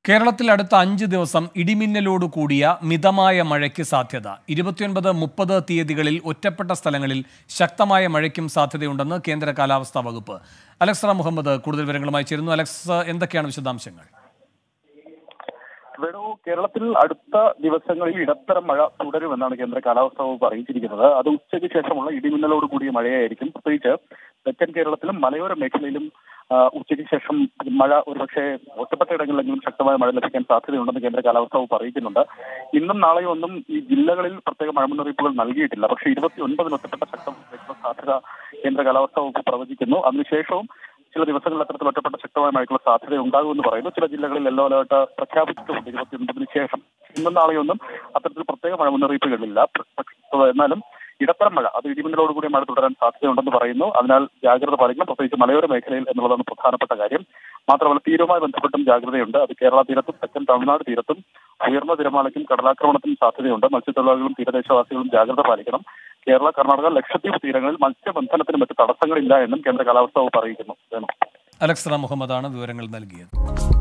കേരളത്തിൽ അടുത്ത അഞ്ച് ദിവസം ഇടിമിന്നലോട് കൂടിയ മിതമായ മഴയ്ക്ക് സാധ്യത ഇരുപത്തിയൊൻപത് മുപ്പത് തീയതികളിൽ ഒറ്റപ്പെട്ട സ്ഥലങ്ങളിൽ ശക്തമായ മഴയ്ക്കും സാധ്യതയുണ്ടെന്ന് കേന്ദ്ര കാലാവസ്ഥാ വകുപ്പ് അലക്സറ മുഹമ്മദ് കൂടുതൽ വിവരങ്ങളുമായി ചേരുന്നു അലക്സ് എന്തൊക്കെയാണ് വിശദാംശങ്ങൾ വേണു കേരളത്തിൽ അടുത്ത ദിവസങ്ങളിൽ ഇടത്തരം മഴ തുടരുമെന്നാണ് കേന്ദ്ര കാലാവസ്ഥാ വകുപ്പ് അറിയിച്ചിരിക്കുന്നത് അത് ഉച്ചയ്ക്ക് ശേഷമുള്ള ഇടിമിന്നലോട് കൂടിയ മഴയായിരിക്കും പ്രത്യേകിച്ച് തെക്കൻ കേരളത്തിലും മലയോര മേഖലയിലും ആ, ഉച്ചയ്ക്ക് ശേഷം മഴ ഒരുപക്ഷെ ഒറ്റപ്പെട്ട ഇടങ്ങളിലെങ്കിലും ശക്തമായ മഴ ലഭിക്കാൻ സാധ്യതയുണ്ടെന്ന് കേന്ദ്ര കാലാവസ്ഥാ വകുപ്പ് അറിയിക്കുന്നുണ്ട് ഇന്നും നാളെയും ഒന്നും ഈ ജില്ലകളിൽ പ്രത്യേക മഴ മുന്നറിയിപ്പുകൾ നൽകിയിട്ടില്ല പക്ഷേ ഇരുപത്തി ഒൻപതിന് ഒറ്റപ്പെട്ട ശക്തമായ സാധ്യത കേന്ദ്ര കാലാവസ്ഥാ വകുപ്പ് പ്രവചിക്കുന്നു അതിനുശേഷവും ചില ദിവസങ്ങളിൽ അത്തരത്തിൽ ഒറ്റപ്പെട്ട ശക്തമായ മഴയ്ക്കുള്ള സാധ്യത ഉണ്ടാകുമെന്ന് പറയുന്നു ചില ജില്ലകളിൽ യെല്ലോ അലേർട്ട് പ്രഖ്യാപിച്ചിട്ടുണ്ട് ഇരുപത്തിയൊൻപതിന് ശേഷം ഇന്നും നാളെയൊന്നും അത്തരത്തിൽ പ്രത്യേക മഴ മുന്നറിയിപ്പുകളില്ല പക്ഷേ എന്നാലും ഇടത്തരം മഴ അത് ഇടിമിന്നലോടുകൂടി മഴ തുടരാൻ സാധ്യതയുണ്ടെന്ന് പറയുന്നു അതിനാൽ ജാഗ്രത പാലിക്കണം പ്രത്യേകിച്ച് മലയോര മേഖലയിൽ എന്നുള്ളതാണ് പ്രധാനപ്പെട്ട കാര്യം മാത്രമല്ല തീരവുമായി ബന്ധപ്പെട്ടും ജാഗ്രതയുണ്ട് അത് കേരള തീരത്തും തെക്കൻ തമിഴ്നാട് തീരത്തും ഉയർന്ന തിരമാലയ്ക്കും കടലാക്രമണത്തിനും സാധ്യതയുണ്ട് മത്സ്യത്തൊഴിലാളികളും തീരദേശവാസികളും ജാഗ്രത പാലിക്കണം കേരള കർണാടക ലക്ഷദ്വീപ് തീരങ്ങളിൽ മത്സ്യബന്ധനത്തിന് മറ്റ് തടസ്സങ്ങളില്ല എന്നും കേന്ദ്ര കാലാവസ്ഥാ വകുപ്പ് അറിയിക്കുന്നു വേണം അലക്സറ മുഹമ്മദാണ് വിവരങ്ങൾ നൽകിയത്